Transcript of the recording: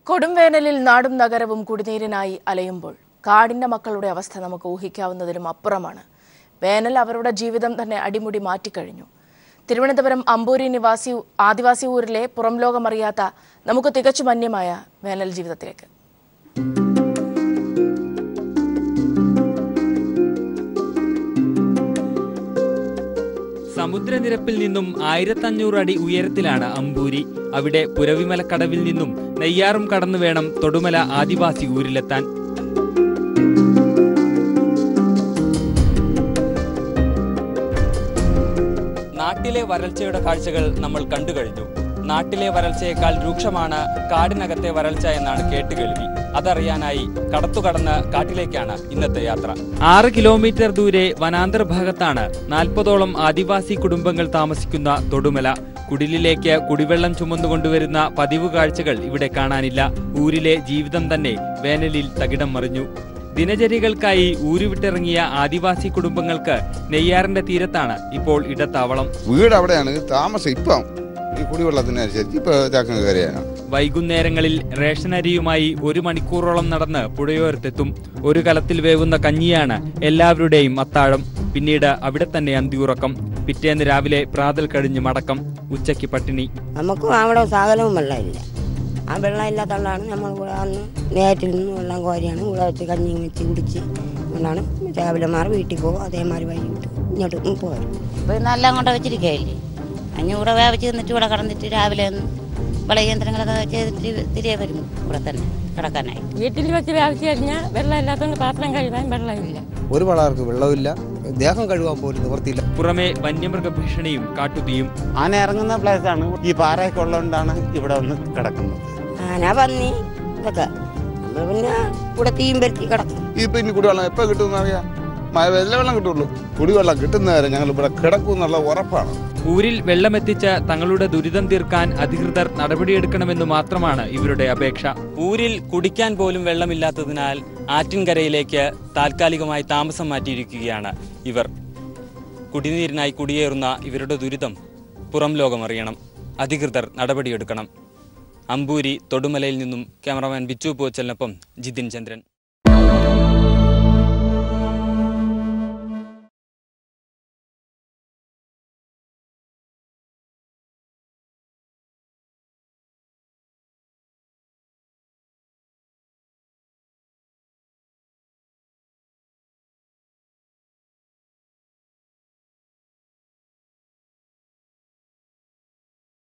കൊടുംവേനലിൽ നാടും നഗരവും കുടിനീരിനായി അലയുമ്പോൾ കാടിന്റെ മക്കളുടെ അവസ്ഥ നമുക്ക് ഊഹിക്കാവുന്നതിലും അപ്പുറമാണ് വേനൽ അവരുടെ ജീവിതം തന്നെ അടിമുടി മാറ്റിക്കഴിഞ്ഞു തിരുവനന്തപുരം അമ്പൂരി നിവാസി ആദിവാസി ഊരിലെ പുറം ലോകമറിയാത്ത നമുക്ക് തികച്ചും അന്യമായ വേനൽ ജീവിതത്തിലേക്ക് സമുദ്രനിരപ്പിൽ നിന്നും ആയിരത്തഞ്ഞൂറ് അടി ഉയരത്തിലാണ് അമ്പൂരി അവിടെ പുരവിമലക്കടവിൽ നിന്നും നെയ്യാറും കടന്നു വേണം തൊടുമല ആദിവാസി ഊരിലെത്താൻ നാട്ടിലെ വരൾച്ചയുടെ കാഴ്ചകൾ നമ്മൾ കണ്ടു കഴിഞ്ഞു നാട്ടിലെ വരൾച്ചയേക്കാൾ രൂക്ഷമാണ് കാടിനകത്തെ വരൾച്ച എന്നാണ് കേട്ടുകേൾവി അതറിയാനായി കടത്തുകടന്ന് കാട്ടിലേക്കാണ് ഇന്നത്തെ യാത്ര ആറ് കിലോമീറ്റർ ദൂരെ വനാന്തർ ഭാഗത്താണ് നാൽപ്പതോളം ആദിവാസി കുടുംബങ്ങൾ താമസിക്കുന്ന തൊടുമല കുടിലിലേക്ക് കുടിവെള്ളം ചുമന്നുകൊണ്ടുവരുന്ന പതിവ് കാഴ്ചകൾ ഇവിടെ കാണാനില്ല ഊരിലെ ജീവിതം തന്നെ വേനലിൽ തകിടം മറിഞ്ഞു ദിനചര്യകൾക്കായി ഊരുവിട്ടിറങ്ങിയ ആദിവാസി കുടുംബങ്ങൾക്ക് നെയ്യാറിന്റെ തീരത്താണ് ഇപ്പോൾ ഇടത്താവളം വീട് അവിടെയാണ് താമസം ഇപ്പം ഈ കുടിവെള്ളത്തിനനുസരിച്ച് ഇപ്പൊ ചക്കം കയറിയാണ് വൈകുന്നേരങ്ങളിൽ റേഷൻ അരിയുമായി ഒരു മണിക്കൂറോളം നടന്ന് പുഴയോരത്തെത്തും ഒരു കലത്തിൽ വേവുന്ന കഞ്ഞിയാണ് എല്ലാവരുടെയും അത്താഴം പിന്നീട് അവിടെ തന്നെ അന്തിയുറക്കം പിറ്റേന്ന് രാവിലെ പ്രാതൽ കഴിഞ്ഞ് മടക്കം ഉച്ചയ്ക്ക് പട്ടിണി നമുക്കും അവിടെ സകലവും വെള്ളമില്ല ആ വെള്ളം ഇല്ലാത്തതുകൊണ്ടാണ് നമ്മൾ ഇവിടെ വന്ന് നേരത്തിൽ നിന്ന് വെള്ളം കോരിയാണ് ഇവിടെ വെച്ച് കഞ്ഞി വെച്ച് കുടിച്ച് കൊണ്ടാണ് രാവിലെ മാറി വീട്ടിൽ പോകും അതേമാതിരി വൈകിട്ട് ഇങ്ങോട്ട് പോരും ഇപ്പൊ ഇന്നെല്ലാം കൊണ്ട് വെച്ചിരിക്കുകയില്ലേ അഞ്ഞൂറ് വേവിച്ച് നിന്നിട്ട് ഇവിടെ കിടന്നിട്ട് രാവിലെ ഒന്ന് വിളയന്ത്രങ്ങളൊക്കെ ചെയ്തിട്ട് തിരികെ വരും ഇവിടെ തന്നെ കിടക്കാനായി വീട്ടിൽ വെച്ച് വ്യാപിച്ചു കഴിഞ്ഞാൽ വെള്ളം ഇല്ലാത്തതുകൊണ്ട് പാത്രം കഴുകാൻ വെള്ളമില്ല ഒരു വളർക്ക് വെള്ളമില്ല ദേഹം കഴുകാൻ പോലും നിവർത്തിയില്ല പുറമെ വന്യമൃഗ ഭീഷണിയും കാട്ടുതീയും ആന ഇറങ്ങുന്ന പ്ലേസാണ് ഈ പാറയൊക്കെ ഉള്ളതുകൊണ്ടാണ് ഇവിടെ വന്ന് കിടക്കുന്നത് ആന പന്നി ഇതൊക്കെ നമ്മൾ പിന്നെ ഇവിടെ തീയും പരുത്തി കിടക്കും ഇപ്പൊ ഇനി കുടിവെള്ളം എപ്പോ കിട്ടുമെന്ന് അറിയാം മഴ വെല്ല വെള്ളം കിട്ടുള്ളൂ കുടിവെള്ളം കിട്ടുന്നവരെ ഞങ്ങൾ ഇവിടെ കിടക്കും എന്നുള്ള ഉറപ്പാണ് ഊരിൽ വെള്ളമെത്തിച്ച് തങ്ങളുടെ ദുരിതം തീർക്കാൻ അധികൃതർ നടപടിയെടുക്കണമെന്ന് മാത്രമാണ് ഇവരുടെ അപേക്ഷ ഊരിൽ കുടിക്കാൻ പോലും വെള്ളമില്ലാത്തതിനാൽ ആറ്റിൻകരയിലേക്ക് താൽക്കാലികമായി താമസം മാറ്റിയിരിക്കുകയാണ് ഇവർ കുടിനീരിനായി കുടിയേറുന്ന ഇവരുടെ ദുരിതം പുറം ലോകമറിയണം അധികൃതർ നടപടിയെടുക്കണം അമ്പൂരി തൊടുമലയിൽ നിന്നും ക്യാമറമാൻ ബിച്ചു പോച്ചലിനൊപ്പം ജിതിൻ ചന്ദ്രൻ